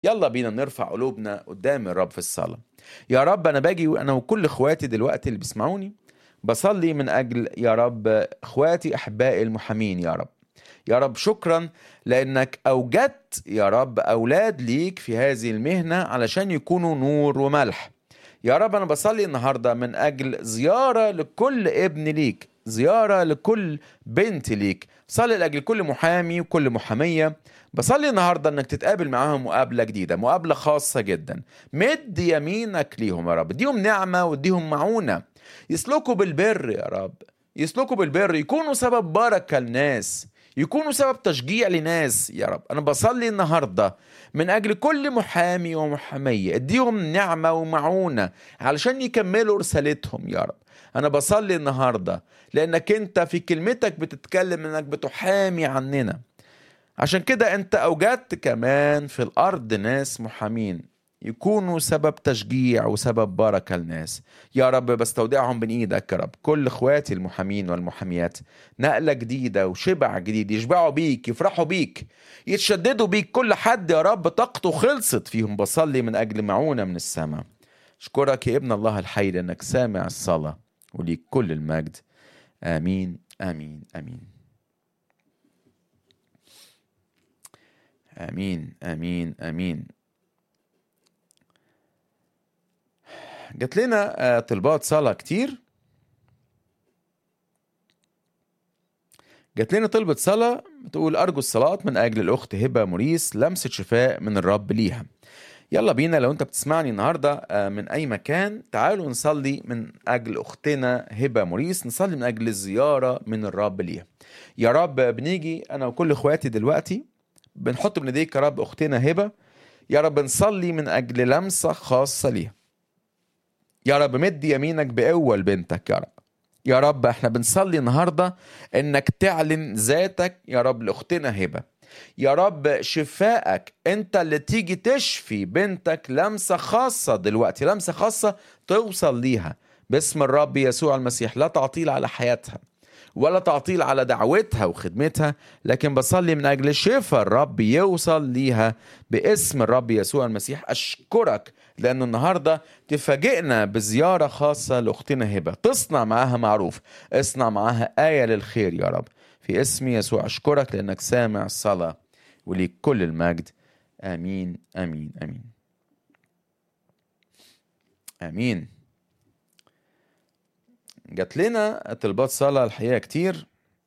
يلا بينا نرفع قلوبنا قدام الرب في الصلاة يا رب أنا باجي وأنا وكل إخواتي دلوقتي اللي بيسمعوني بصلي من أجل يا رب إخواتي أحبائي المحامين يا رب يا رب شكرا لأنك أوجدت يا رب أولاد ليك في هذه المهنة علشان يكونوا نور وملح يا رب أنا بصلي النهاردة من أجل زيارة لكل ابن ليك زيارة لكل بنت ليك صلي لأجل كل محامي وكل محامية بصلي النهاردة انك تتقابل معاهم مقابلة جديدة مقابلة خاصة جدا مد يمينك ليهم يا رب اديهم نعمة واديهم معونة يسلكوا بالبر يا رب يسلكوا بالبر يكونوا سبب بركة لناس يكونوا سبب تشجيع لناس يا رب انا بصلي النهارده من اجل كل محامي ومحاميه اديهم نعمه ومعونه علشان يكملوا رسالتهم يا رب انا بصلي النهارده لانك انت في كلمتك بتتكلم انك بتحامي عننا عشان كده انت اوجدت كمان في الارض ناس محامين يكونوا سبب تشجيع وسبب بركة للناس يا رب بستودعهم بين ايدك يا رب كل اخواتي المحامين والمحاميات نقلة جديدة وشبع جديد يشبعوا بيك يفرحوا بيك يتشددوا بيك كل حد يا رب طاقته خلصت فيهم بصلي من اجل معونة من السماء اشكرك يا ابن الله الحي لانك سامع الصلاة وليك كل المجد امين امين امين امين امين امين جات لنا آه، طلبات صلاة كتير جات لنا طلبة صلاة بتقول أرجو الصلاة من أجل الأخت هبة موريس لمسة شفاء من الرب ليها يلا بينا لو أنت بتسمعني النهاردة آه، من أي مكان تعالوا نصلي من أجل أختنا هبة موريس نصلي من أجل الزيارة من الرب ليها يا رب بنيجي أنا وكل إخواتي دلوقتي بنحط من إيديك يا رب أختنا هبة يا رب نصلي من أجل لمسة خاصة ليها يا رب مد يمينك بقوة لبنتك يا رب يا رب احنا بنصلي النهاردة انك تعلن ذاتك يا رب لاختنا هبة يا رب شفائك انت اللي تيجي تشفي بنتك لمسة خاصة دلوقتي لمسة خاصة توصل ليها باسم الرب يسوع المسيح لا تعطيل على حياتها ولا تعطيل على دعوتها وخدمتها لكن بصلي من أجل شفاء الرب يوصل ليها باسم الرب يسوع المسيح أشكرك لأن النهاردة تفاجئنا بزيارة خاصة لأختنا هبة تصنع معاها معروف اصنع معاها آية للخير يا رب في اسم يسوع أشكرك لأنك سامع الصلاة وليك كل المجد آمين آمين آمين آمين جات لنا طلبات صلاة الحقيقة كتير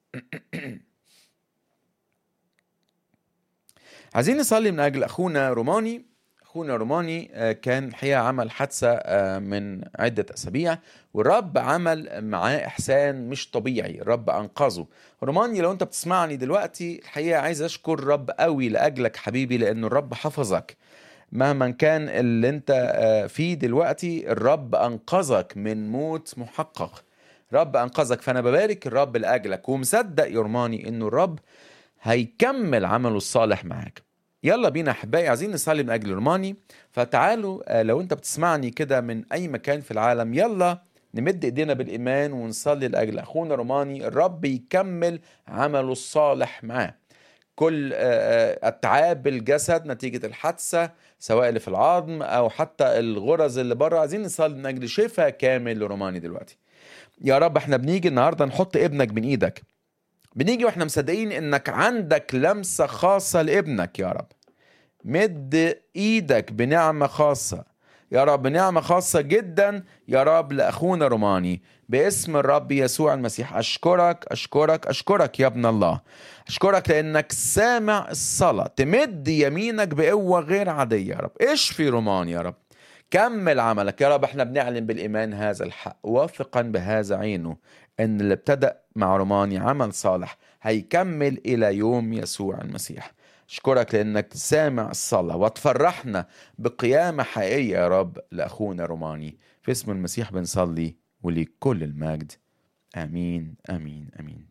عايزين نصلي من أجل أخونا روماني أخونا روماني آه، كان الحقيقة عمل حادثة آه، من عدة أسابيع والرب عمل معاه إحسان مش طبيعي الرب أنقذه روماني لو أنت بتسمعني دلوقتي الحقيقة عايز أشكر الرب قوي لأجلك حبيبي لأنه الرب حفظك مهما كان اللي انت آه، فيه دلوقتي الرب انقذك من موت محقق رب انقذك فانا ببارك الرب لاجلك ومصدق يرماني انه الرب هيكمل عمله الصالح معاك يلا بينا احبائي عايزين نصلي من اجل روماني فتعالوا آه، لو انت بتسمعني كده من اي مكان في العالم يلا نمد ايدينا بالايمان ونصلي لاجل اخونا روماني الرب يكمل عمله الصالح معاه كل آه، آه، اتعاب الجسد نتيجه الحادثه سواء اللي في العظم او حتى الغرز اللي بره عايزين نصلي من اجل شفاء كامل لروماني دلوقتي يا رب احنا بنيجي النهارده نحط ابنك بين ايدك بنيجي واحنا مصدقين انك عندك لمسه خاصه لابنك يا رب مد ايدك بنعمه خاصه يا رب نعمه خاصه جدا يا رب لاخونا روماني باسم الرب يسوع المسيح اشكرك اشكرك اشكرك يا ابن الله اشكرك لانك سامع الصلاه تمد يمينك بقوه غير عاديه يا رب اشفي روماني يا رب كمل عملك يا رب احنا بنعلن بالايمان هذا الحق واثقا بهذا عينه ان اللي ابتدأ مع روماني عمل صالح هيكمل الى يوم يسوع المسيح اشكرك لانك سامع الصلاة وتفرحنا بقيامة حقيقية يا رب لاخونا روماني في اسم المسيح بنصلي وليك كل المجد امين امين امين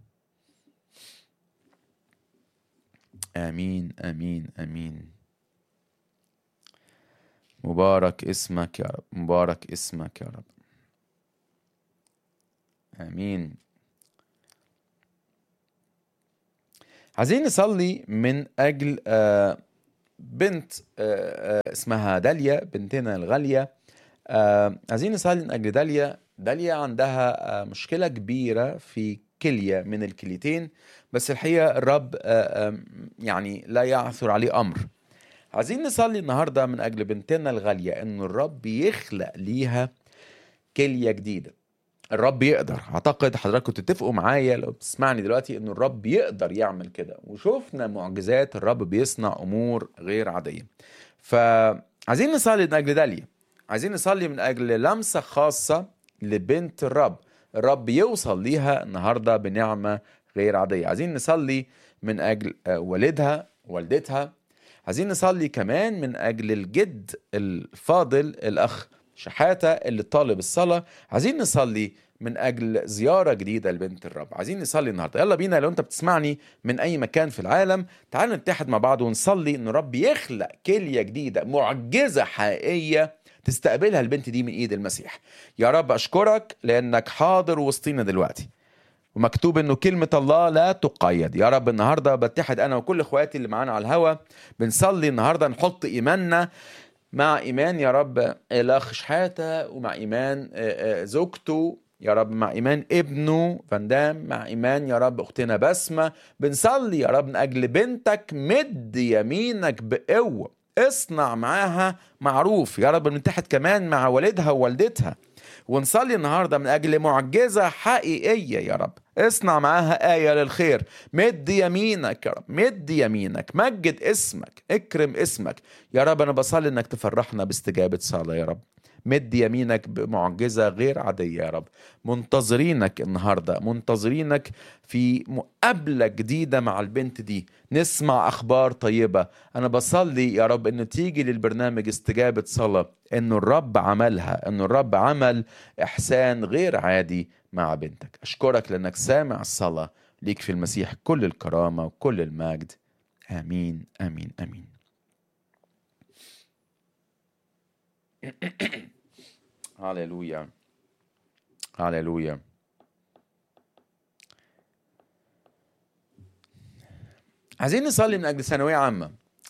امين امين امين مبارك اسمك يا رب مبارك اسمك يا رب امين عايزين نصلي من اجل آه، بنت آه، آه، اسمها داليا بنتنا الغالية آه، عايزين نصلي من أجل داليا داليا عندها آه، مشكلة كبيرة في كلية من الكليتين بس الحقيقة الرب آه، آه، يعني لا يعثر عليه أمر عايزين نصلي النهاردة من أجل بنتنا الغالية إن الرب يخلق ليها كلية جديدة الرب يقدر اعتقد حضراتكم تتفقوا معايا لو بتسمعني دلوقتي ان الرب يقدر يعمل كده وشفنا معجزات الرب بيصنع امور غير عاديه فعايزين نصلي من اجل داليا عايزين نصلي من اجل لمسه خاصه لبنت الرب الرب يوصل ليها النهارده بنعمه غير عاديه عايزين نصلي من اجل آه، والدها والدتها عايزين نصلي كمان من اجل الجد الفاضل الاخ شحاته اللي طالب الصلاه عايزين نصلي من اجل زياره جديده لبنت الرب عايزين نصلي النهارده يلا بينا لو انت بتسمعني من اي مكان في العالم تعال نتحد مع بعض ونصلي ان الرب يخلق كليه جديده معجزه حقيقيه تستقبلها البنت دي من ايد المسيح يا رب اشكرك لانك حاضر وسطينا دلوقتي ومكتوب انه كلمة الله لا تقيد يا رب النهاردة بتحد انا وكل اخواتي اللي معانا على الهوا بنصلي النهاردة نحط ايماننا مع ايمان يا رب الاخ شحاتة ومع ايمان آه، آه، زوجته يا رب مع ايمان ابنه فندام مع ايمان يا رب اختنا بسمة بنصلي يا رب من اجل بنتك مد يمينك بقوة اصنع معاها معروف يا رب بنتحد كمان مع والدها ووالدتها ونصلي النهارده من اجل معجزه حقيقيه يا رب اصنع معاها آية للخير مد يمينك يا رب مد يمينك مجد اسمك اكرم اسمك يا رب أنا بصلي إنك تفرحنا باستجابة صلاة يا رب مد يمينك بمعجزة غير عادية يا رب منتظرينك النهاردة منتظرينك في مقابلة جديدة مع البنت دي نسمع أخبار طيبة أنا بصلي يا رب إنه تيجي للبرنامج استجابة صلاة إنه الرب عملها إنه الرب عمل إحسان غير عادي مع بنتك أشكرك لأنك سامع الصلاة ليك في المسيح كل الكرامة وكل المجد آمين آمين آمين هاليلويا هاليلويا عايزين نصلي من اجل ثانويه عامه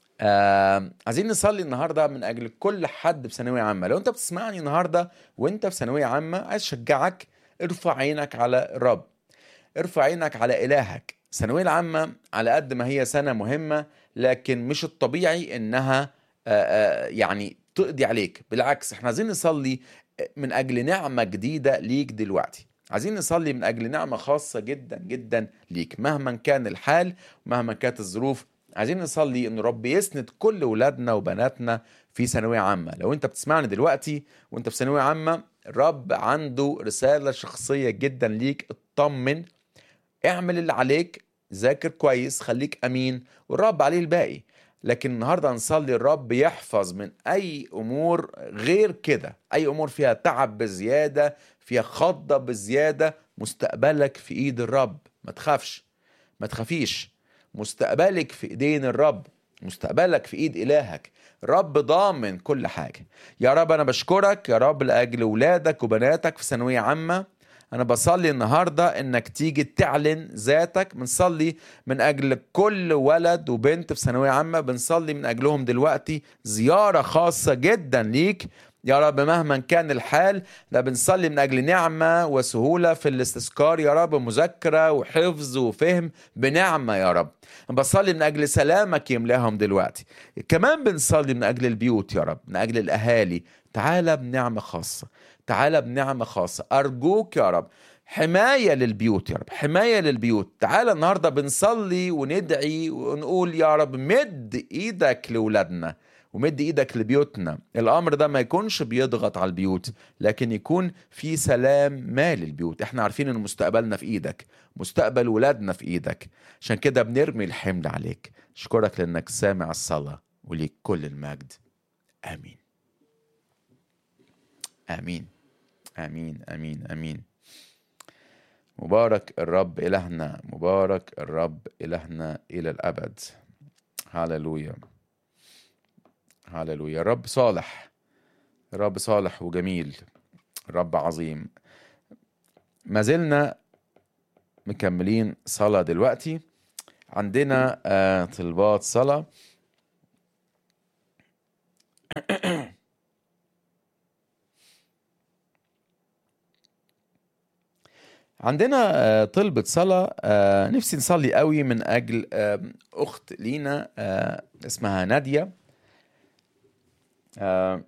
آه عايزين نصلي النهارده من اجل كل حد في ثانويه عامه لو انت بتسمعني النهارده وانت في ثانويه عامه عايز اشجعك ارفع عينك على الرب ارفع عينك على الهك الثانويه العامه على قد ما هي سنه مهمه لكن مش الطبيعي انها آه آه يعني تقضي عليك بالعكس احنا عايزين نصلي من اجل نعمه جديده ليك دلوقتي عايزين نصلي من اجل نعمه خاصه جدا جدا ليك مهما كان الحال ومهما كانت الظروف عايزين نصلي ان رب يسند كل ولادنا وبناتنا في ثانويه عامه لو انت بتسمعني دلوقتي وانت في ثانويه عامه الرب عنده رساله شخصيه جدا ليك اطمن اعمل اللي عليك ذاكر كويس خليك امين والرب عليه الباقي لكن النهارده نصلي الرب يحفظ من اي امور غير كده اي امور فيها تعب بزياده فيها خضه بزياده مستقبلك في ايد الرب ما تخافش ما تخافيش مستقبلك في ايدين الرب مستقبلك في ايد الهك رب ضامن كل حاجه يا رب انا بشكرك يا رب لاجل ولادك وبناتك في ثانويه عامه انا بصلي النهارده انك تيجي تعلن ذاتك بنصلي من اجل كل ولد وبنت في ثانويه عامه بنصلي من اجلهم دلوقتي زياره خاصه جدا ليك يا رب مهما كان الحال ده بنصلي من اجل نعمه وسهوله في الاستذكار يا رب مذاكره وحفظ وفهم بنعمه يا رب بصلي من اجل سلامك يملاهم دلوقتي كمان بنصلي من اجل البيوت يا رب من اجل الاهالي تعالى بنعمه خاصه تعالى بنعمه خاصه ارجوك يا رب حماية للبيوت يا رب حماية للبيوت تعالى النهاردة بنصلي وندعي ونقول يا رب مد ايدك لولادنا ومد ايدك لبيوتنا الامر ده ما يكونش بيضغط على البيوت لكن يكون في سلام ما للبيوت احنا عارفين ان مستقبلنا في ايدك مستقبل ولادنا في ايدك عشان كده بنرمي الحمل عليك اشكرك لانك سامع الصلاة وليك كل المجد امين امين امين امين امين مبارك الرب إلهنا مبارك الرب إلهنا إلى الأبد هاللويا هاللويا الرب صالح الرب صالح وجميل الرب عظيم ما زلنا مكملين صلاة دلوقتي عندنا آه، طلبات صلاة عندنا آه، طلبة صلاة آه، نفسي نصلي قوي من أجل آه، أخت لينا آه، اسمها نادية آه،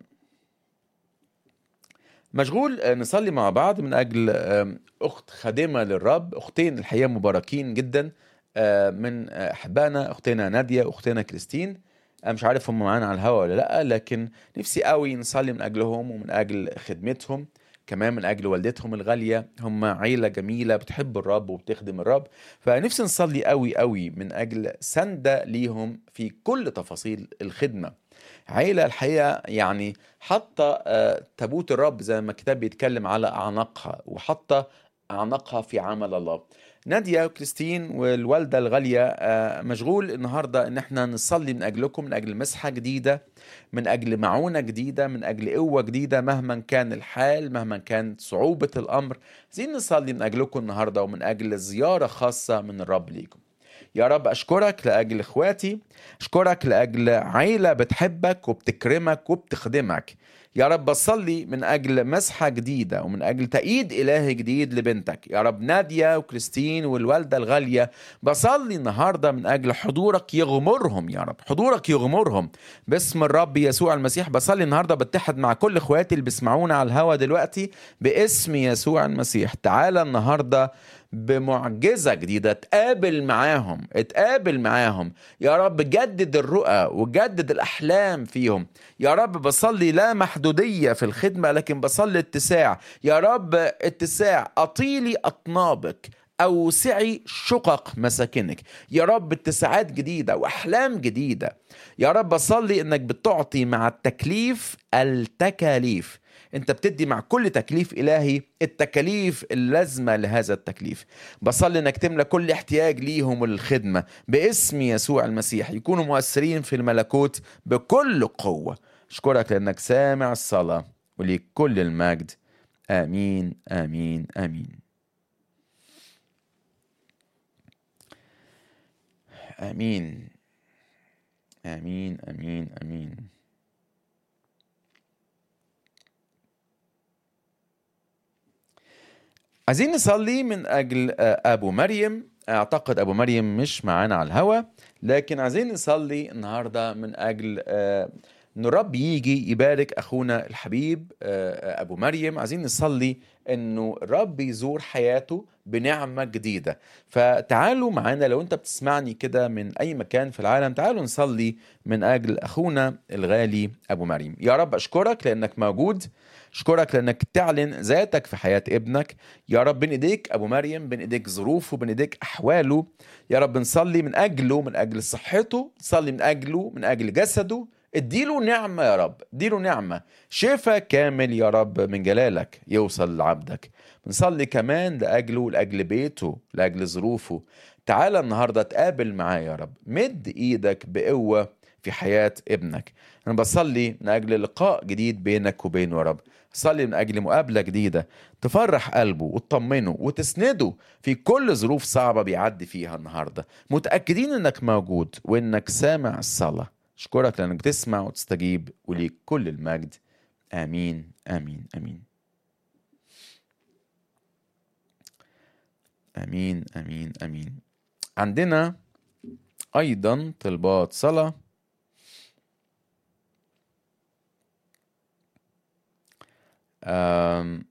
مشغول آه، نصلي مع بعض من أجل آه، أخت خادمة للرب أختين الحقيقة مباركين جدا آه، من آه، أحبائنا أختنا نادية أختنا كريستين أنا مش عارف هم معانا على الهوا ولا لأ لكن نفسي قوي نصلي من أجلهم ومن أجل خدمتهم كمان من أجل والدتهم الغالية هم عيلة جميلة بتحب الرب وبتخدم الرب فنفسي نصلي قوي قوي من أجل سندة ليهم في كل تفاصيل الخدمة عيلة الحقيقة يعني حاطة آه، تابوت الرب زي ما الكتاب بيتكلم على أعناقها وحاطة أعناقها في عمل الله نادية وكريستين والوالدة الغالية آه، مشغول النهاردة إن احنا نصلي من أجلكم من أجل مسحة جديدة من أجل معونة جديدة من أجل قوة جديدة مهما كان الحال مهما كانت صعوبة الأمر عايزين نصلي من أجلكم النهاردة ومن أجل زيارة خاصة من الرب ليكم يا رب أشكرك لأجل إخواتي أشكرك لأجل عيلة بتحبك وبتكرمك وبتخدمك يا رب بصلي من أجل مسحة جديدة ومن أجل تأييد إلهي جديد لبنتك يا رب نادية وكريستين والوالدة الغالية بصلي النهاردة من أجل حضورك يغمرهم يا رب حضورك يغمرهم باسم الرب يسوع المسيح بصلي النهاردة بتحد مع كل إخواتي اللي بيسمعونا على الهوا دلوقتي باسم يسوع المسيح تعالى النهاردة بمعجزة جديدة اتقابل معاهم اتقابل معاهم يا رب جدد الرؤى وجدد الأحلام فيهم يا رب بصلي لا محدودية في الخدمة لكن بصلي اتساع يا رب اتساع أطيلي أطنابك أوسعي شقق مساكنك يا رب اتساعات جديدة وأحلام جديدة يا رب بصلي إنك بتعطي مع التكليف التكاليف انت بتدي مع كل تكليف الهي التكاليف اللازمه لهذا التكليف بصلي انك تملى كل احتياج ليهم وللخدمه باسم يسوع المسيح يكونوا مؤثرين في الملكوت بكل قوه اشكرك لانك سامع الصلاه وليك كل المجد امين امين امين امين امين امين امين عايزين نصلي من أجل آه، أبو مريم أعتقد أبو مريم مش معانا على الهوا لكن عايزين نصلي النهاردة من أجل آه، إن الرب يجي يبارك أخونا الحبيب آه، أبو مريم عايزين نصلي إنه الرب يزور حياته بنعمة جديدة فتعالوا معانا لو أنت بتسمعني كده من أي مكان في العالم تعالوا نصلي من أجل أخونا الغالي أبو مريم يا رب أشكرك لأنك موجود اشكرك لانك تعلن ذاتك في حياه ابنك يا رب بين ايديك ابو مريم بين ايديك ظروفه بين ايديك احواله يا رب نصلي من اجله من اجل صحته نصلي من اجله من اجل جسده اديله نعمه يا رب اديله نعمه شفاء كامل يا رب من جلالك يوصل لعبدك بنصلي كمان لاجله ولاجل بيته لاجل ظروفه تعالى النهارده تقابل معاه يا رب مد ايدك بقوه في حياه ابنك انا بصلي من اجل لقاء جديد بينك وبينه يا رب صلي من اجل مقابله جديده تفرح قلبه وتطمنه وتسنده في كل ظروف صعبه بيعدي فيها النهارده متاكدين انك موجود وانك سامع الصلاه اشكرك لانك بتسمع وتستجيب وليك كل المجد امين امين امين امين امين امين عندنا ايضا طلبات صلاه أم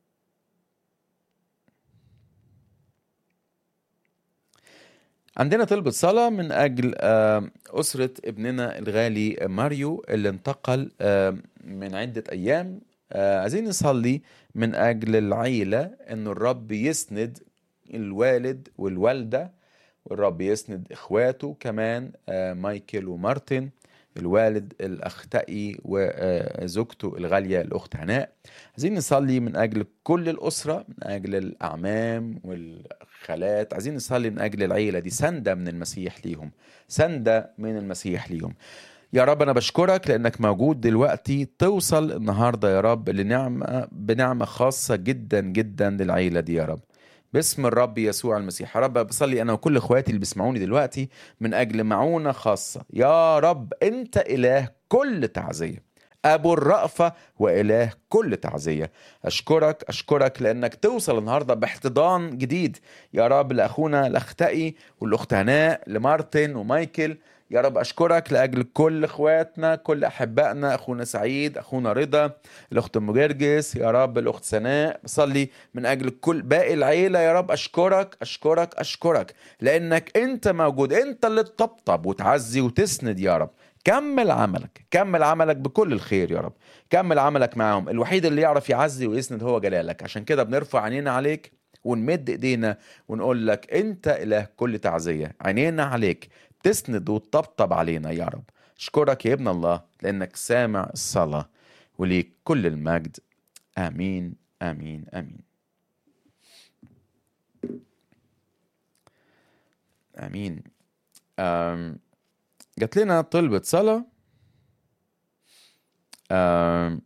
عندنا طلبة صلاة من أجل آم، أسرة ابننا الغالي ماريو اللي انتقل آم، من عدة أيام آه، عايزين نصلي من أجل العيلة إن الرب يسند الوالد والوالدة والرب يسند إخواته كمان آه، مايكل ومارتن الوالد الأخ تقي وزوجته الغالية الأخت هناء عايزين نصلي من أجل كل الأسرة من أجل الأعمام والخالات عايزين نصلي من أجل العيلة دي سندة من المسيح ليهم سندة من المسيح ليهم يا رب أنا بشكرك لأنك موجود دلوقتي توصل النهاردة يا رب لنعمة بنعمة خاصة جدا جدا للعيلة دي يا رب باسم الرب يسوع المسيح يا رب بصلي انا وكل اخواتي اللي بيسمعوني دلوقتي من اجل معونه خاصه يا رب انت اله كل تعزيه أبو الرأفة وإله كل تعزية أشكرك أشكرك لأنك توصل النهاردة باحتضان جديد يا رب لأخونا الأختئي والأخت هناء لمارتن ومايكل يا رب أشكرك لأجل كل إخواتنا كل أحبائنا أخونا سعيد أخونا رضا الأخت أم جرجس يا رب الأخت سناء بصلي من أجل كل باقي العيلة يا رب أشكرك أشكرك أشكرك لأنك أنت موجود أنت اللي تطبطب وتعزي وتسند يا رب كمل عملك كمل عملك بكل الخير يا رب كمل عملك معاهم الوحيد اللي يعرف يعزي ويسند هو جلالك عشان كده بنرفع عينينا عليك ونمد ايدينا ونقول لك انت اله كل تعزيه عينينا عليك تسند وتطبطب علينا يا رب اشكرك يا ابن الله لانك سامع الصلاه وليك كل المجد امين امين امين امين أم جات لنا طلبة صلاة أم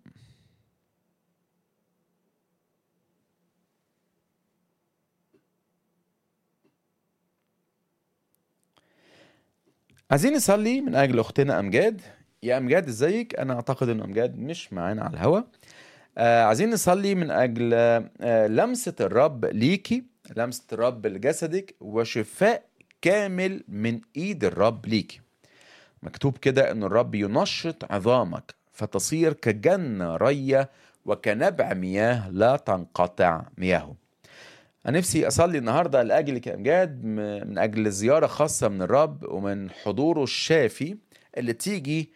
عايزين نصلي من اجل اختنا امجاد يا امجاد ازيك انا اعتقد ان امجاد مش معانا على الهوا آه عايزين نصلي من اجل آه لمسه الرب ليكي لمسه الرب لجسدك وشفاء كامل من ايد الرب ليكي مكتوب كده ان الرب ينشط عظامك فتصير كجنة رية وكنبع مياه لا تنقطع مياهه أنا نفسي أصلي النهاردة لأجلك يا أمجاد من أجل زيارة خاصة من الرب ومن حضوره الشافي اللي تيجي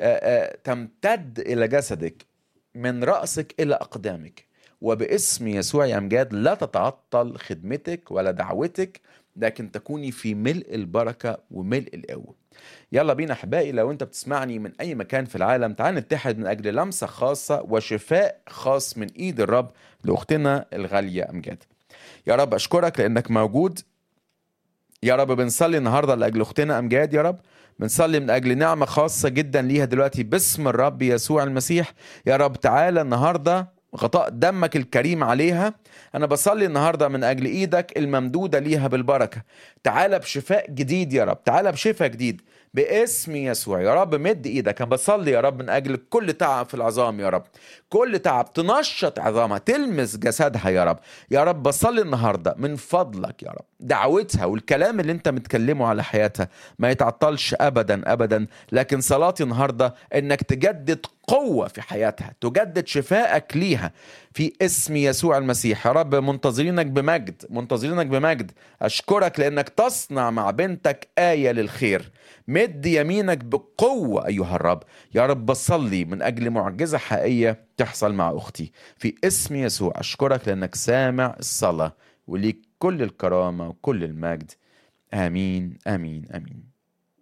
تمتد إلى جسدك من رأسك إلى أقدامك وباسم يسوع يا أمجاد لا تتعطل خدمتك ولا دعوتك لكن تكوني في ملء البركة وملء القوة يلا بينا أحبائي لو أنت بتسمعني من أي مكان في العالم تعال نتحد من أجل لمسة خاصة وشفاء خاص من إيد الرب لأختنا الغالية أمجاد يا رب أشكرك لأنك موجود يا رب بنصلي النهاردة لأجل أختنا أمجاد يا رب بنصلي من أجل نعمة خاصة جدا ليها دلوقتي باسم الرب يسوع المسيح يا رب تعالى النهاردة غطاء دمك الكريم عليها أنا بصلي النهاردة من أجل إيدك الممدودة ليها بالبركة تعالى بشفاء جديد يا رب تعالى بشفاء جديد باسم يسوع يا رب مد ايدك انا بصلي يا رب من اجل كل تعب في العظام يا رب كل تعب تنشط عظامها تلمس جسدها يا رب يا رب بصلي النهارده من فضلك يا رب دعوتها والكلام اللي انت متكلمه على حياتها ما يتعطلش ابدا ابدا لكن صلاتي النهارده انك تجدد قوة في حياتها تجدد شفائك ليها في اسم يسوع المسيح يا رب منتظرينك بمجد منتظرينك بمجد أشكرك لأنك تصنع مع بنتك آية للخير مد يمينك بقوة أيها الرب يا رب بصلي من أجل معجزة حقيقية تحصل مع أختي في اسم يسوع أشكرك لأنك سامع الصلاة وليك كل الكرامة وكل المجد آمين آمين آمين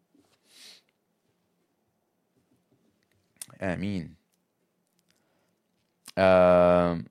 آمين آه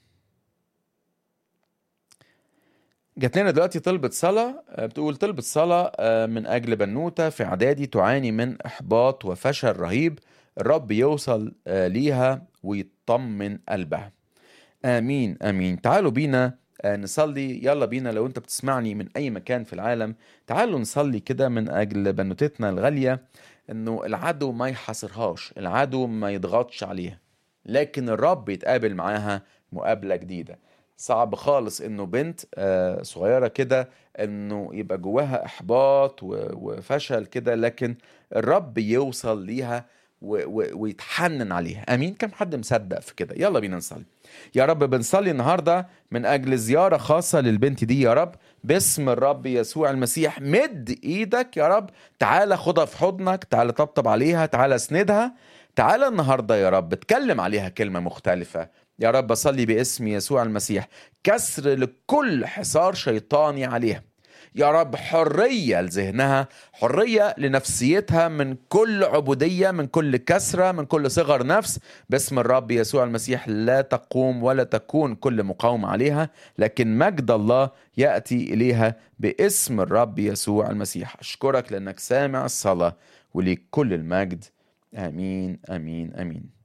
جات لنا دلوقتي طلبة صلاة بتقول طلبة صلاة من أجل بنوتة في إعدادي تعاني من إحباط وفشل رهيب الرب يوصل ليها ويطمن قلبها آمين آمين تعالوا بينا نصلي يلا بينا لو أنت بتسمعني من أي مكان في العالم تعالوا نصلي كده من أجل بنوتتنا الغالية انه العدو ما يحاصرهاش العدو ما يضغطش عليها لكن الرب يتقابل معاها مقابلة جديدة صعب خالص انه بنت صغيرة كده انه يبقى جواها احباط وفشل كده لكن الرب يوصل ليها ويتحنن عليها امين كم حد مصدق في كده يلا بينا نصلي يا رب بنصلي النهارده من اجل زياره خاصه للبنت دي يا رب باسم الرب يسوع المسيح مد ايدك يا رب تعالى خدها في حضنك تعالى طبطب عليها تعالى اسندها تعالى النهارده يا رب اتكلم عليها كلمه مختلفه يا رب اصلي باسم يسوع المسيح كسر لكل حصار شيطاني عليها يا رب حرية لذهنها حرية لنفسيتها من كل عبودية من كل كسرة من كل صغر نفس باسم الرب يسوع المسيح لا تقوم ولا تكون كل مقاومة عليها لكن مجد الله يأتي إليها باسم الرب يسوع المسيح أشكرك لأنك سامع الصلاة وليك كل المجد آمين آمين آمين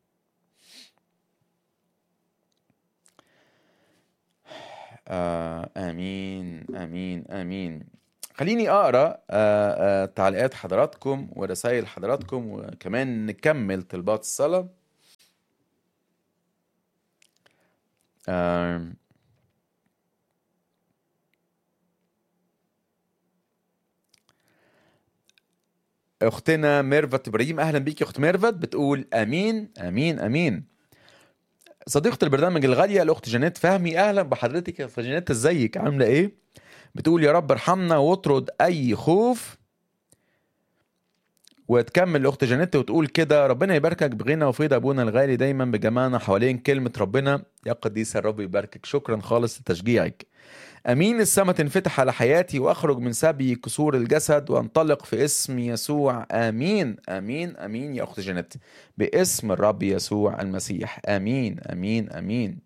آه امين امين امين خليني اقرا آه آه تعليقات حضراتكم ورسائل حضراتكم وكمان نكمل طلبات الصلاه آم، اختنا ميرفت ابراهيم اهلا بيك يا اخت ميرفت بتقول امين امين امين صديقة البرنامج الغالية الاخت جانيت فهمي اهلا بحضرتك يا اخت جانيت ازيك عاملة ايه بتقول يا رب ارحمنا واطرد اي خوف وتكمل الاخت جانيت وتقول كده ربنا يباركك بغنى وفيض ابونا الغالي دايما بجمعنا حوالين كلمة ربنا يا قديس الرب يباركك شكرا خالص لتشجيعك امين السماء تنفتح على حياتي واخرج من سبي كسور الجسد وانطلق في اسم يسوع امين امين امين يا اخت جانيت باسم الرب يسوع المسيح امين امين امين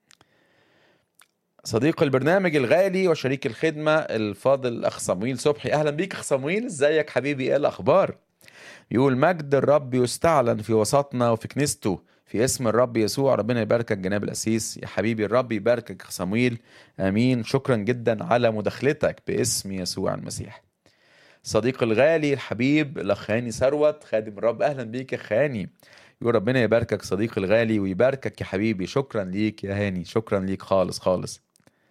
صديق البرنامج الغالي وشريك الخدمة الفاضل الأخ صمويل صبحي أهلا بيك أخ صمويل إزيك حبيبي إيه الأخبار يقول مجد الرب يستعلن في وسطنا وفي كنيسته في اسم الرب يسوع ربنا يباركك جناب الأسيس يا حبيبي الرب يباركك أخ صمويل آمين شكرا جدا على مداخلتك باسم يسوع المسيح صديق الغالي الحبيب الأخ هاني ثروت خادم الرب أهلا بيك يا أخ هاني يقول ربنا يباركك صديقي الغالي ويباركك يا حبيبي شكرا ليك يا هاني شكرا ليك خالص خالص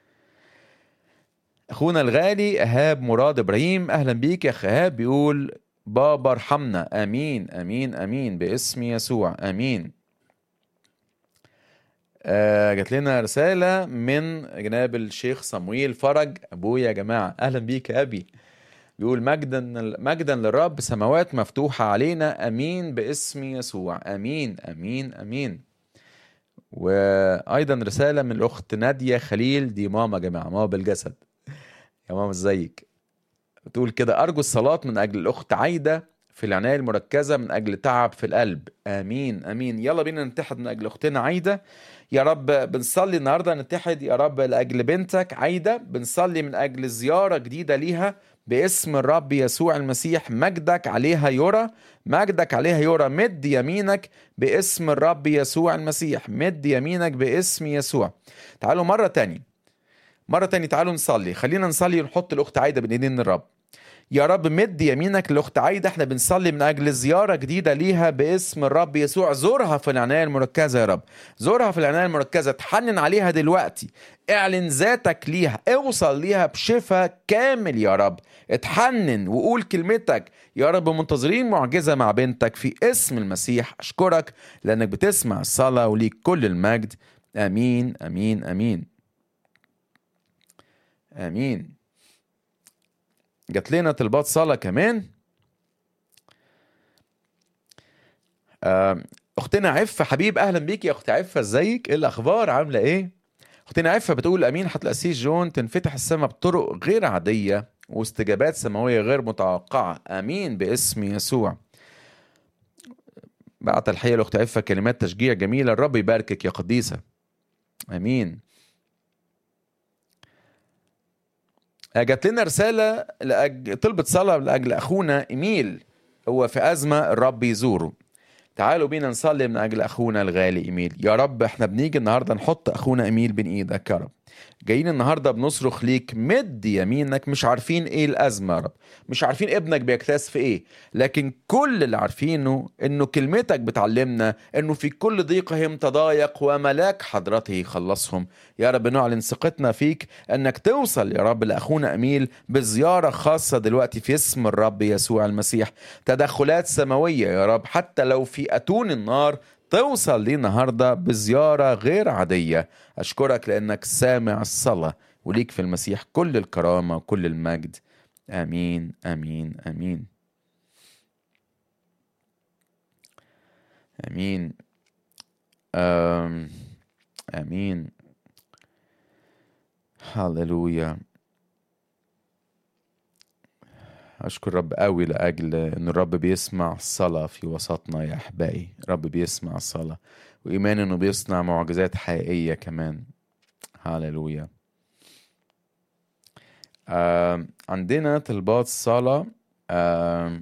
اخونا الغالي ايهاب مراد ابراهيم اهلا بيك يا اخ ايهاب بيقول بابا ارحمنا امين امين امين باسم يسوع امين آه جات لنا رسالة من جناب الشيخ صمويل فرج ابويا يا جماعة اهلا بيك يا ابي بيقول مجدا مجدا للرب سماوات مفتوحة علينا امين باسم يسوع امين امين امين وايضا رسالة من الاخت نادية خليل دي ماما يا جماعة ماما بالجسد يا ماما ازيك بتقول كده أرجو الصلاة من أجل الأخت عايدة في العناية المركزة من أجل تعب في القلب آمين آمين يلا بينا نتحد من أجل أختنا عايدة يا رب بنصلي النهاردة نتحد يا رب لأجل بنتك عايدة بنصلي من أجل زيارة جديدة ليها باسم الرب يسوع المسيح مجدك عليها يرى مجدك عليها يرى مد يمينك باسم الرب يسوع المسيح مد يمينك باسم يسوع تعالوا مرة تاني مرة تاني تعالوا نصلي خلينا نصلي ونحط الأخت عايدة بين إيدين الرب يا رب مد يمينك لأخت عايدة احنا بنصلي من أجل زيارة جديدة ليها باسم الرب يسوع زورها في العناية المركزة يا رب زورها في العناية المركزة تحنن عليها دلوقتي اعلن ذاتك ليها اوصل ليها بشفاء كامل يا رب اتحنن وقول كلمتك يا رب منتظرين معجزة مع بنتك في اسم المسيح أشكرك لأنك بتسمع الصلاة وليك كل المجد آمين آمين آمين امين جات لنا طلبات صلاه كمان آم، اختنا عفه حبيب اهلا بيك يا اخت عفه ازيك ايه الاخبار عامله ايه اختنا عفه بتقول امين حتى الاسيس جون تنفتح السماء بطرق غير عاديه واستجابات سماويه غير متوقعه امين باسم يسوع بعت الحقيقه لاخت عفه كلمات تشجيع جميله الرب يباركك يا قديسه امين جات لنا رسالة لأج... طلبة صلاة لأجل أخونا إيميل هو في أزمة الرب يزوره تعالوا بينا نصلي من أجل أخونا الغالي إيميل يا رب إحنا بنيجي النهاردة نحط أخونا إيميل بين إيدك يا رب جايين النهاردة بنصرخ ليك مد يمينك مش عارفين إيه الأزمة يا رب مش عارفين ابنك بيجتاز في إيه لكن كل اللي عارفينه إنه كلمتك بتعلمنا إنه في كل ضيقهم تضايق وملاك حضرته يخلصهم يا رب نعلن ثقتنا فيك انك توصل يا رب لاخونا اميل بزياره خاصه دلوقتي في اسم الرب يسوع المسيح تدخلات سماويه يا رب حتى لو في اتون النار توصل لي النهارده بزياره غير عاديه اشكرك لانك سامع الصلاه وليك في المسيح كل الكرامه وكل المجد امين امين امين امين آم، امين هللويا أشكر رب قوي لأجل إن الرب بيسمع الصلاة في وسطنا يا أحبائي رب بيسمع الصلاة وإيمان إنه بيصنع معجزات حقيقية كمان هللويا آه عندنا طلبات صلاة آه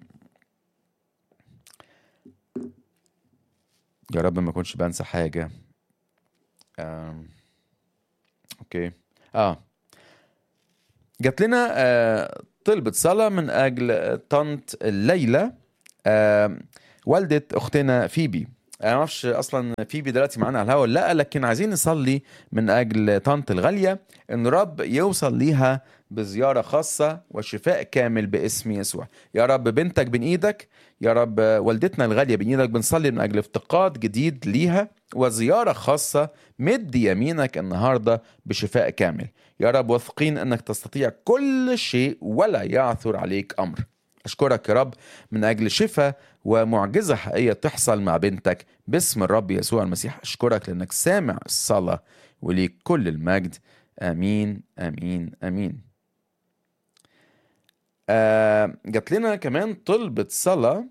يا رب ما أكونش بنسى حاجة آه أوكي اه جات لنا آه طلبة صلاة من أجل طنط ليلى آه والدة أختنا فيبي انا ما اعرفش اصلا فيبي دلوقتي معانا على الهوا ولا لا لكن عايزين نصلي من اجل طنط الغاليه ان رب يوصل ليها بزياره خاصه وشفاء كامل باسم يسوع يا رب بنتك بين ايدك يا رب والدتنا الغاليه بين ايدك بنصلي من اجل افتقاد جديد ليها وزياره خاصه مد يمينك النهارده بشفاء كامل يا رب واثقين انك تستطيع كل شيء ولا يعثر عليك امر أشكرك يا رب من أجل شفاء ومعجزة حقيقية تحصل مع بنتك باسم الرب يسوع المسيح أشكرك لأنك سامع الصلاة وليك كل المجد آمين آمين آمين آه جات لنا كمان طلبة صلاة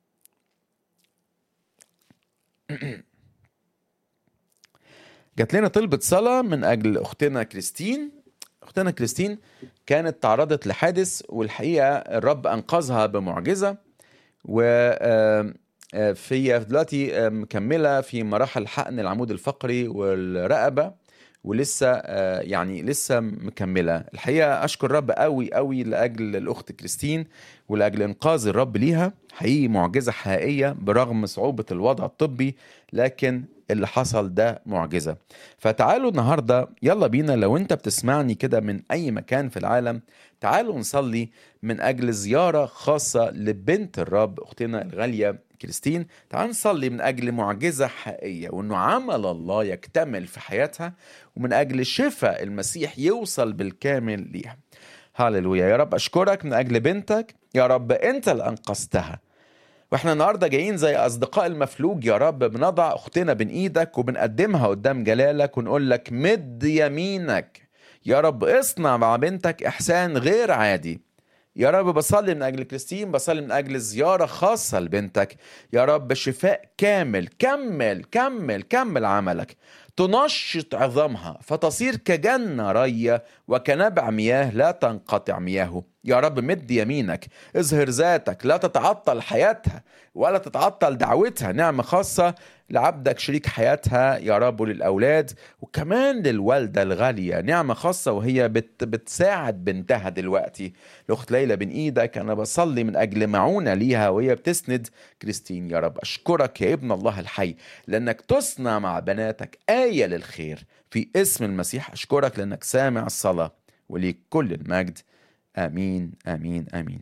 جات لنا طلبة صلاة من أجل أختنا كريستين أختنا كريستين كانت تعرضت لحادث والحقيقة الرب أنقذها بمعجزة و آه، آه، في دلوقتي آه، مكملة في مراحل حقن العمود الفقري والرقبة ولسه آه، يعني لسه مكملة الحقيقة أشكر الرب قوي قوي لأجل الأخت كريستين ولأجل إنقاذ الرب ليها حقيقي معجزة حقيقية برغم صعوبة الوضع الطبي لكن اللي حصل ده معجزة فتعالوا النهاردة يلا بينا لو انت بتسمعني كده من أي مكان في العالم تعالوا نصلي من أجل زيارة خاصة لبنت الرب أختنا الغالية كريستين تعالوا نصلي من أجل معجزة حقيقية وأنه عمل الله يكتمل في حياتها ومن أجل شفاء المسيح يوصل بالكامل ليها هاللويا يا رب أشكرك من أجل بنتك يا رب أنت اللي أنقذتها واحنا النهارده جايين زي اصدقاء المفلوج يا رب بنضع اختنا بين ايدك وبنقدمها قدام جلالك ونقول لك مد يمينك يا رب اصنع مع بنتك احسان غير عادي يا رب بصلي من اجل كريستين بصلي من اجل زياره خاصه لبنتك يا رب شفاء كامل كمل كمل كمل عملك تنشط عظامها فتصير كجنة رية وكنبع مياه لا تنقطع مياهه يا رب مد يمينك اظهر ذاتك لا تتعطل حياتها ولا تتعطل دعوتها نعمة خاصة لعبدك شريك حياتها يا رب وللأولاد وكمان للوالدة الغالية نعمة خاصة وهي بت بتساعد بنتها دلوقتي الأخت ليلى بن إيدك أنا بصلي من أجل معونة ليها وهي بتسند كريستين يا رب أشكرك يا ابن الله الحي لأنك تصنع مع بناتك آية للخير في اسم المسيح أشكرك لأنك سامع الصلاة وليك كل المجد آمين آمين آمين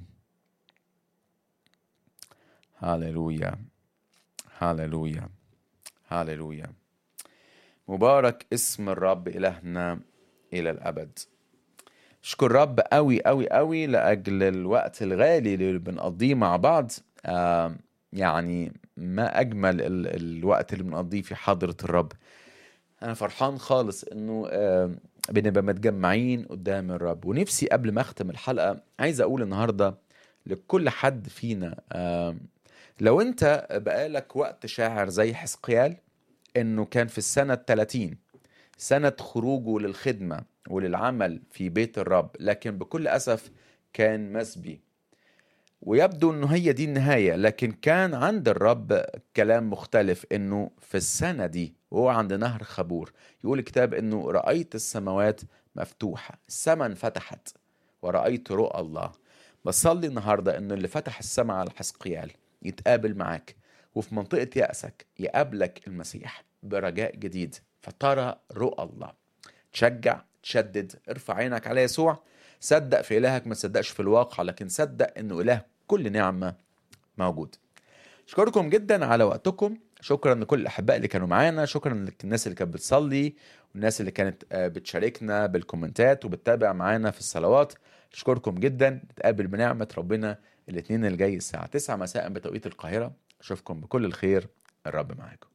هاليلويا هاليلويا هاليلويا مبارك اسم الرب إلهنا إلى الأبد اشكر رب قوي قوي قوي لأجل الوقت الغالي اللي بنقضيه مع بعض آه يعني ما أجمل ال الوقت اللي بنقضيه في حضرة الرب أنا فرحان خالص إنه آه بنبقى متجمعين قدام الرب ونفسي قبل ما أختم الحلقة عايز أقول النهاردة لكل حد فينا آه لو أنت بقالك وقت شاعر زي حزقيال إنه كان في السنة 30 سنة خروجه للخدمة وللعمل في بيت الرب لكن بكل أسف كان مسبي ويبدو انه هي دي النهاية لكن كان عند الرب كلام مختلف انه في السنة دي وهو عند نهر خبور يقول الكتاب انه رأيت السماوات مفتوحة السماء انفتحت ورأيت رؤى الله بصلي النهاردة انه اللي فتح السماء على حسقيال يتقابل معاك وفي منطقة يأسك يقابلك المسيح برجاء جديد فترى رؤى الله تشجع تشدد ارفع عينك على يسوع صدق في إلهك ما تصدقش في الواقع لكن صدق إنه إله كل نعمة موجود أشكركم جدا على وقتكم شكرا لكل الأحباء اللي كانوا معانا شكرا للناس اللي كانت بتصلي والناس اللي كانت بتشاركنا بالكومنتات وبتتابع معانا في الصلوات أشكركم جدا نتقابل بنعمة ربنا الاثنين الجاي الساعة 9 مساء بتوقيت القاهرة أشوفكم بكل الخير الرب معاكم